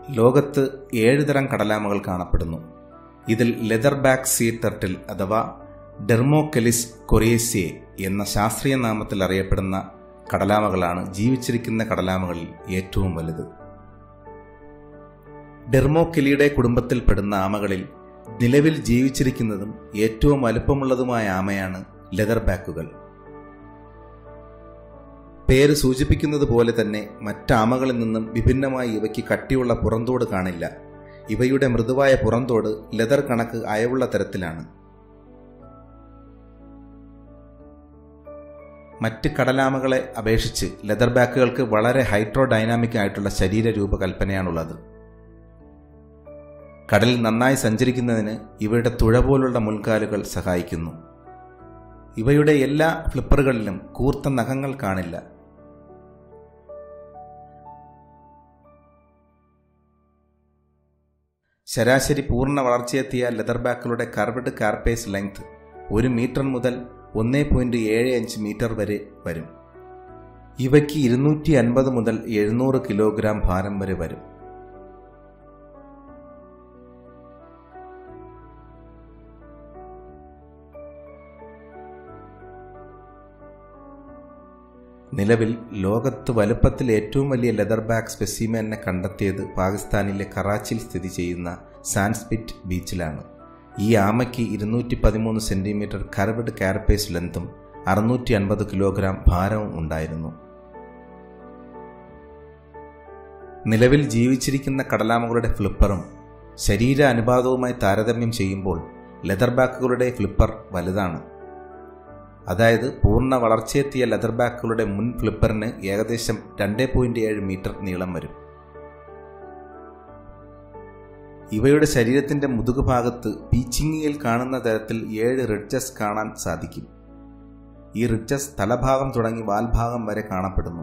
ലോകത്ത് ഏഴ് തരം കടലാമകൾ കാണപ്പെടുന്നു ഇതിൽ ലെതർ ബാക്ക് സീ ടർട്ടിൽ അഥവാ ഡെർമോകെലിസ് കൊറിയേസിയെ എന്ന ശാസ്ത്രീയ നാമത്തിൽ അറിയപ്പെടുന്ന കടലാമകളാണ് ജീവിച്ചിരിക്കുന്ന കടലാമകളിൽ ഏറ്റവും വലുത് ഡെർമോകെലിയുടെ കുടുംബത്തിൽപ്പെടുന്ന ആമകളിൽ നിലവിൽ ജീവിച്ചിരിക്കുന്നതും ഏറ്റവും വലുപ്പമുള്ളതുമായ ആമയാണ് ലെതർ ബാക്കുകൾ പേര് സൂചിപ്പിക്കുന്നത് പോലെ തന്നെ മറ്റാമകളിൽ നിന്നും വിഭിന്നമായി ഇവയ്ക്ക് കട്ടിയുള്ള പുറന്തോട് കാണില്ല ഇവയുടെ മൃദുവായ പുറന്തോട് ലെതർ കണക്ക് അയവുള്ള തരത്തിലാണ് മറ്റ് കടലാമകളെ അപേക്ഷിച്ച് ലെതർ ബാക്കുകൾക്ക് വളരെ ഹൈഡ്രോഡൈനാമിക് ആയിട്ടുള്ള ശരീര രൂപകൽപ്പനയാണുള്ളത് കടലിൽ നന്നായി സഞ്ചരിക്കുന്നതിന് ഇവയുടെ തുഴ പോലുള്ള മുൻകാലുകൾ സഹായിക്കുന്നു ഇവയുടെ എല്ലാ ഫ്ലിപ്പറുകളിലും കൂർത്ത നഖങ്ങൾ കാണില്ല ശരാശരി പൂർണ്ണ വളർച്ചയെത്തിയ ലെതർ ബാക്കുകളുടെ കർവ്ഡ് കാർപേസ് ലെങ്ത് ഒരു മീറ്റർ മുതൽ ഒന്നേ പോയിന്റ് ഏഴ് അഞ്ച് മീറ്റർ വരെ വരും ഇവയ്ക്ക് ഇരുന്നൂറ്റി അൻപത് മുതൽ എഴുന്നൂറ് കിലോഗ്രാം ഭാരം വരെ വരും നിലവിൽ ലോകത്ത് വലുപ്പത്തിൽ ഏറ്റവും വലിയ ലെതർ ബാക്ക് സ്പെസിമെനെ കണ്ടെത്തിയത് പാകിസ്ഥാനിലെ കറാച്ചിയിൽ സ്ഥിതി ചെയ്യുന്ന സാൻസ്പിറ്റ് ബീച്ചിലാണ് ഈ ആമയ്ക്ക് ഇരുന്നൂറ്റി പതിമൂന്ന് സെന്റിമീറ്റർ കർവ്ഡ് കാരപ്പേസ് ലെങ്തും അറുന്നൂറ്റി അൻപത് കിലോഗ്രാം ഭാരവും ഉണ്ടായിരുന്നു നിലവിൽ ജീവിച്ചിരിക്കുന്ന കടലാമകളുടെ ഫ്ലിപ്പറും ശരീര അനുപാതവുമായി താരതമ്യം ചെയ്യുമ്പോൾ ലെതർ ബാക്കുകളുടെ ഫ്ലിപ്പർ വലുതാണ് അതായത് പൂർണ്ണ വളർച്ചയെത്തിയ ലെതർ ബാക്കുകളുടെ മുൻ ഫ്ലിപ്പറിന് ഏകദേശം രണ്ട് പോയിന്റ് ഏഴ് മീറ്റർ നീളം വരും ഇവയുടെ ശരീരത്തിന്റെ മുതുകുഭാഗത്ത് പീച്ചിങ്ങിയിൽ കാണുന്ന തരത്തിൽ ഏഴ് റിഡ്ജസ് കാണാൻ സാധിക്കും ഈ റിഡ്ജസ് തലഭാഗം തുടങ്ങി വാൽഭാഗം വരെ കാണപ്പെടുന്നു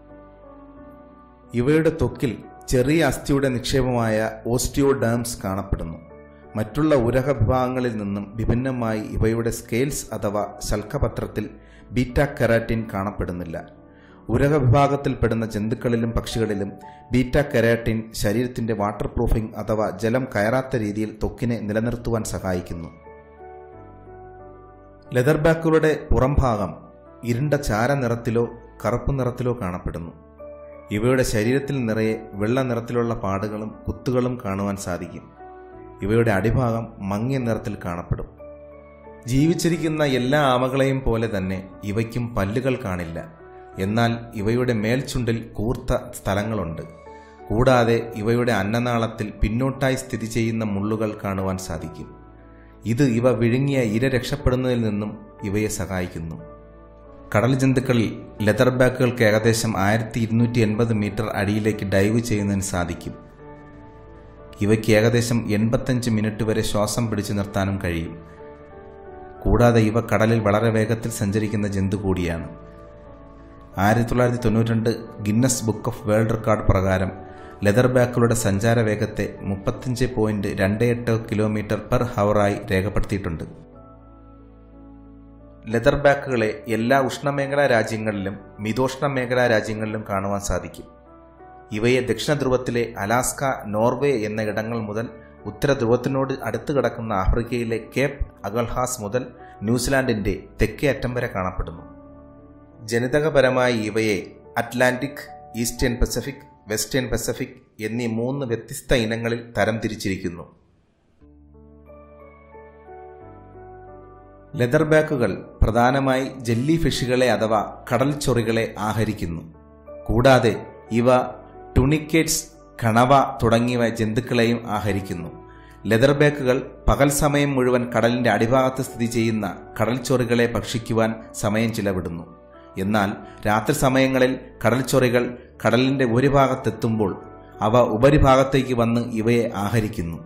ഇവയുടെ ത്വക്കിൽ ചെറിയ അസ്ഥിയുടെ നിക്ഷേപമായ ഓസ്റ്റിയോഡേംസ് കാണപ്പെടുന്നു മറ്റുള്ള ഉരക വിഭാഗങ്ങളിൽ നിന്നും വിഭിന്നമായി ഇവയുടെ സ്കെയിൽസ് അഥവാ ശൽക്കപത്രത്തിൽ ബീറ്റ കെരാറ്റിൻ കാണപ്പെടുന്നില്ല ഉരക വിഭാഗത്തിൽപ്പെടുന്ന ജന്തുക്കളിലും പക്ഷികളിലും ബീറ്റ കെരാറ്റിൻ ശരീരത്തിന്റെ വാട്ടർ പ്രൂഫിംഗ് അഥവാ ജലം കയറാത്ത രീതിയിൽ ത്വക്കിനെ നിലനിർത്തുവാൻ സഹായിക്കുന്നു ലെതർ ബാക്കുകളുടെ പുറംഭാഗം ഇരുണ്ട ചാര നിറത്തിലോ കറുപ്പ് നിറത്തിലോ കാണപ്പെടുന്നു ഇവയുടെ ശരീരത്തിൽ നിറയെ വെള്ള നിറത്തിലുള്ള പാടുകളും കുത്തുകളും കാണുവാൻ സാധിക്കും ഇവയുടെ അടിഭാഗം മങ്ങിയ നിറത്തിൽ കാണപ്പെടും ജീവിച്ചിരിക്കുന്ന എല്ലാ ആമകളെയും പോലെ തന്നെ ഇവയ്ക്കും പല്ലുകൾ കാണില്ല എന്നാൽ ഇവയുടെ മേൽചുണ്ടിൽ കൂർത്ത സ്ഥലങ്ങളുണ്ട് കൂടാതെ ഇവയുടെ അന്നനാളത്തിൽ പിന്നോട്ടായി സ്ഥിതി ചെയ്യുന്ന മുള്ളുകൾ കാണുവാൻ സാധിക്കും ഇത് ഇവ വിഴുങ്ങിയ ഇര രക്ഷപ്പെടുന്നതിൽ നിന്നും ഇവയെ സഹായിക്കുന്നു കടൽ ജന്തുക്കളിൽ ലെതർ ബാക്കുകൾക്ക് ഏകദേശം ആയിരത്തി ഇരുന്നൂറ്റി എൺപത് മീറ്റർ അടിയിലേക്ക് ഡൈവ് ചെയ്യുന്നതിന് സാധിക്കും ഇവയ്ക്ക് ഏകദേശം എൺപത്തഞ്ച് മിനിറ്റ് വരെ ശ്വാസം പിടിച്ചു നിർത്താനും കഴിയും കൂടാതെ ഇവ കടലിൽ വളരെ വേഗത്തിൽ സഞ്ചരിക്കുന്ന ജന്തു കൂടിയാണ് ആയിരത്തി തൊള്ളായിരത്തി തൊണ്ണൂറ്റി Guinness book of world record പ്രകാരം ലെതർ ബാക്കുകളുടെ സഞ്ചാര വേഗത്തെ മുപ്പത്തഞ്ച് പോയിന്റ് രണ്ട് എട്ട് കിലോമീറ്റർ പെർ ഹവറായി രേഖപ്പെടുത്തിയിട്ടുണ്ട് ലെതർ ബാക്കുകളെ എല്ലാ ഉഷ്ണമേഖലാ രാജ്യങ്ങളിലും മിതോഷ്ണ മേഖലാ രാജ്യങ്ങളിലും കാണുവാൻ സാധിക്കും ഇവയെ ദക്ഷിണ ധ്രുവത്തിലെ അലാസ്ക നോർവേ എന്ന ഇടങ്ങൾ മുതൽ ഉത്തര ധ്രുവത്തിനോട് അടുത്ത് കിടക്കുന്ന ആഫ്രിക്കയിലെ കേപ്പ് അഗൾഹാസ് മുതൽ ന്യൂസിലാൻഡിന്റെ തെക്കേ അറ്റം വരെ കാണപ്പെടുന്നു ജനിതകപരമായി ഇവയെ Atlantic eastern Pacific western Pacific എന്നീ മൂന്ന് വ്യത്യസ്ത ഇനങ്ങളിൽ തരംതിരിച്ചിരിക്കുന്നു ലെതർ ബാക്കുകൾ പ്രധാനമായി ജെല്ലി ഫിഷുകളെ അഥവാ കടൽ ചൊറികളെ ആഹരിക്കുന്നു കൂടാതെ ഇവ ടുണിക്കേറ്റ്സ് കണവ തുടങ്ങിയവ ജന്തുക്കളെയും ആഹരിക്കുന്നു ലെതർ ബാക്കുകൾ പകൽ സമയം മുഴുവൻ കടലിന്റെ അടിഭാഗത്ത് സ്ഥിതി ചെയ്യുന്ന കടൽച്ചൊറികളെ ഭക്ഷിക്കുവാൻ സമയം ചിലവിടുന്നു എന്നാൽ രാത്രി സമയങ്ങളിൽ കടൽച്ചൊറികൾ കടലിന്റെ ഉപരിഭാഗത്തെത്തുമ്പോൾ അവ ഉപരിഭാഗത്തേക്ക് വന്ന് ഇവയെ ആഹരിക്കുന്നു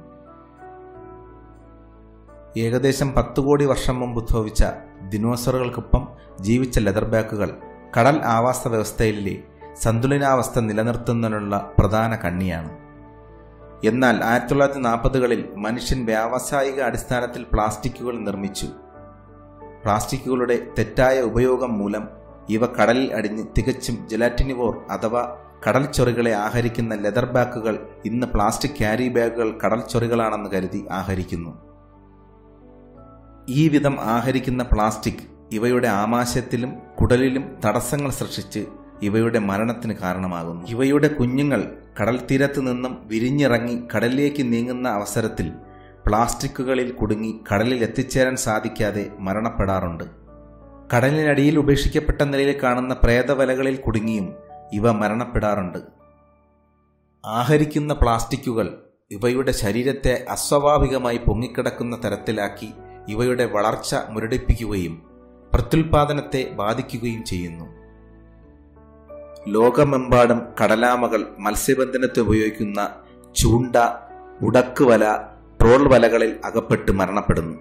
ഏകദേശം പത്ത് കോടി വർഷം മുമ്പ് ഉദ്ഭവിച്ച ദിനോസറുകൾക്കൊപ്പം ജീവിച്ച ലെതർ ബാക്കുകൾ കടൽ ആവാസ വ്യവസ്ഥയിലെ സന്തുലനാവസ്ഥ നിലനിർത്തുന്നതിനുള്ള പ്രധാന കണ്ണിയാണ് എന്നാൽ ആയിരത്തി തൊള്ളായിരത്തി നാൽപ്പതുകളിൽ മനുഷ്യൻ വ്യാവസായിക അടിസ്ഥാനത്തിൽ പ്ലാസ്റ്റിക്കുകൾ നിർമ്മിച്ചു പ്ലാസ്റ്റിക്കുകളുടെ തെറ്റായ ഉപയോഗം മൂലം ഇവ കടലിൽ അടിഞ്ഞ് തികച്ചും ജലാറ്റിനിവോർ അഥവാ കടൽച്ചൊറികളെ ആഹരിക്കുന്ന ലെതർ ബാഗുകൾ ഇന്ന് പ്ലാസ്റ്റിക് ക്യാരി ബാഗുകൾ കടൽച്ചൊറികളാണെന്ന് കരുതി ആഹരിക്കുന്നു ഈ വിധം ആഹരിക്കുന്ന പ്ലാസ്റ്റിക് ഇവയുടെ ആമാശയത്തിലും കുടലിലും തടസ്സങ്ങൾ സൃഷ്ടിച്ച് ഇവയുടെ മരണത്തിന് കാരണമാകുന്നു ഇവയുടെ കുഞ്ഞുങ്ങൾ കടൽ തീരത്ത് നിന്നും വിരിഞ്ഞിറങ്ങി കടലിലേക്ക് നീങ്ങുന്ന അവസരത്തിൽ പ്ലാസ്റ്റിക്കുകളിൽ കുടുങ്ങി കടലിൽ എത്തിച്ചേരാൻ സാധിക്കാതെ മരണപ്പെടാറുണ്ട് കടലിനടിയിൽ ഉപേക്ഷിക്കപ്പെട്ട നിലയിൽ കാണുന്ന പ്രേതവലകളിൽ കുടുങ്ങിയും ഇവ മരണപ്പെടാറുണ്ട് ആഹരിക്കുന്ന പ്ലാസ്റ്റിക്കുകൾ ഇവയുടെ ശരീരത്തെ അസ്വാഭാവികമായി പൊങ്ങിക്കിടക്കുന്ന തരത്തിലാക്കി ഇവയുടെ വളർച്ച മുരടിപ്പിക്കുകയും പ്രത്യുൽപാദനത്തെ ബാധിക്കുകയും ചെയ്യുന്നു ലോകമെമ്പാടും കടലാമകൾ മത്സ്യബന്ധനത്തിന് ഉപയോഗിക്കുന്ന ചൂണ്ട ഉടക്ക് വല ട്രോൾ വലകളിൽ അകപ്പെട്ട് മരണപ്പെടുന്നു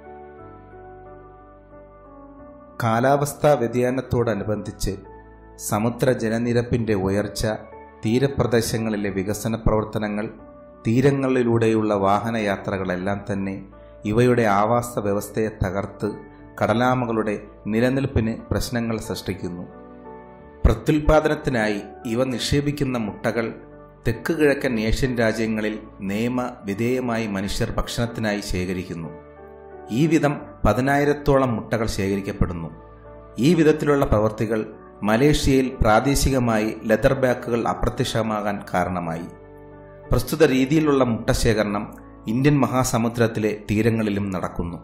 കാലാവസ്ഥാ വ്യതിയാനത്തോടനുബന്ധിച്ച് സമുദ്ര ജലനിരപ്പിന്റെ ഉയർച്ച തീരപ്രദേശങ്ങളിലെ വികസന പ്രവർത്തനങ്ങൾ തീരങ്ങളിലൂടെയുള്ള വാഹനയാത്രകളെല്ലാം തന്നെ ഇവയുടെ ആവാസ വ്യവസ്ഥയെ തകർത്ത് കടലാമകളുടെ നിലനിൽപ്പിന് പ്രശ്നങ്ങൾ സൃഷ്ടിക്കുന്നു പ്രത്യുൽപാദനത്തിനായി ഇവ നിക്ഷേപിക്കുന്ന മുട്ടകൾ തെക്ക് കിഴക്കൻ ഏഷ്യൻ രാജ്യങ്ങളിൽ നിയമ വിധേയമായി മനുഷ്യർ ഭക്ഷണത്തിനായി ശേഖരിക്കുന്നു ഈ വിധം പതിനായിരത്തോളം മുട്ടകൾ ശേഖരിക്കപ്പെടുന്നു ഈ വിധത്തിലുള്ള പ്രവൃത്തികൾ മലേഷ്യയിൽ പ്രാദേശികമായി ലെതർ ബാക്കുകൾ അപ്രത്യക്ഷമാകാൻ കാരണമായി പ്രസ്തുത രീതിയിലുള്ള മുട്ട ശേഖരണം ഇന്ത്യൻ മഹാസമുദ്രത്തിലെ തീരങ്ങളിലും നടക്കുന്നു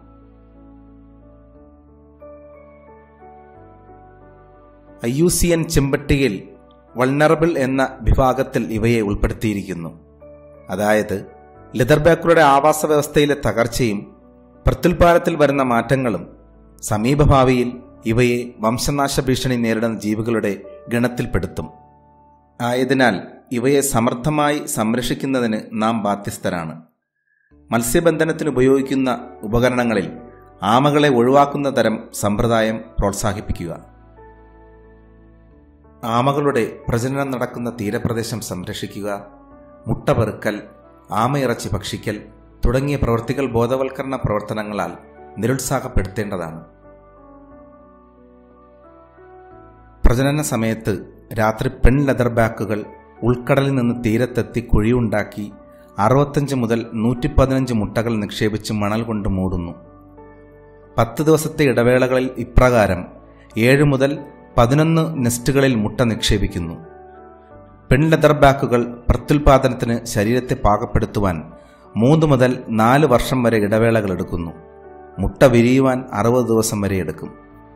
ഐ യു സി എൻ ചെമ്പട്ടികയിൽ വൾണറബിൾ എന്ന വിഭാഗത്തിൽ ഇവയെ ഉൾപ്പെടുത്തിയിരിക്കുന്നു അതായത് ലെതർ ബാക്കുകളുടെ ആവാസ വ്യവസ്ഥയിലെ തകർച്ചയും പ്രത്യുൽപാദനത്തിൽ വരുന്ന മാറ്റങ്ങളും സമീപഭാവിയിൽ ഇവയെ വംശനാശ ഭീഷണി നേരിടുന്ന ജീവികളുടെ ഗണത്തിൽപ്പെടുത്തും ആയതിനാൽ ഇവയെ സമർത്ഥമായി സംരക്ഷിക്കുന്നതിന് നാം ബാധ്യസ്ഥരാണ് മത്സ്യബന്ധനത്തിന് ഉപയോഗിക്കുന്ന ഉപകരണങ്ങളിൽ ആമകളെ ഒഴിവാക്കുന്ന തരം സമ്പ്രദായം പ്രോത്സാഹിപ്പിക്കുക ആമകളുടെ പ്രജനനം നടക്കുന്ന തീരപ്രദേശം സംരക്ഷിക്കുക മുട്ട പെറുക്കൽ ആമയിറച്ചി ഭക്ഷിക്കൽ തുടങ്ങിയ പ്രവൃത്തികൾ ബോധവൽക്കരണ പ്രവർത്തനങ്ങളാൽ നിരുത്സാഹപ്പെടുത്തേണ്ടതാണ് പ്രജനന സമയത്ത് രാത്രി പെൺ ലെതർ ബാക്കുകൾ ഉൾക്കടലിൽ നിന്ന് തീരത്തെത്തി കുഴിയുണ്ടാക്കി അറുപത്തഞ്ച് മുതൽ നൂറ്റി പതിനഞ്ച് മുട്ടകൾ നിക്ഷേപിച്ച് മണൽ കൊണ്ട് മൂടുന്നു പത്ത് ദിവസത്തെ ഇടവേളകളിൽ ഇപ്രകാരം ഏഴ് മുതൽ പതിനൊന്ന് നെസ്റ്റുകളിൽ മുട്ട നിക്ഷേപിക്കുന്നു പെൺ ലെതർ ബാക്കുകൾ പ്രത്യുൽപാദനത്തിന് ശരീരത്തെ പാകപ്പെടുത്തുവാൻ മൂന്ന് മുതൽ നാല് വർഷം വരെ ഇടവേളകൾ എടുക്കുന്നു മുട്ട വിരിയുവാൻ അറുപത് ദിവസം വരെ എടുക്കും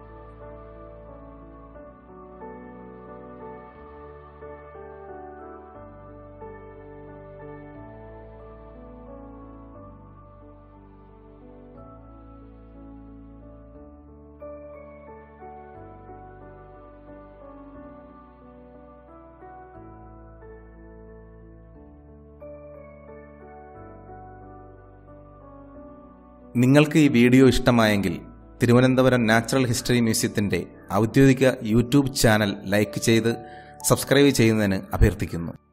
നിങ്ങൾക്ക് ഈ വീഡിയോ ഇഷ്ടമായെങ്കിൽ തിരുവനന്തപുരം നാച്ചുറൽ ഹിസ്റ്ററി മ്യൂസിയത്തിൻ്റെ ഔദ്യോഗിക യൂട്യൂബ് ചാനൽ ലൈക്ക് ചെയ്ത് സബ്സ്ക്രൈബ് ചെയ്യുന്നതിന് അഭ്യർത്ഥിക്കുന്നു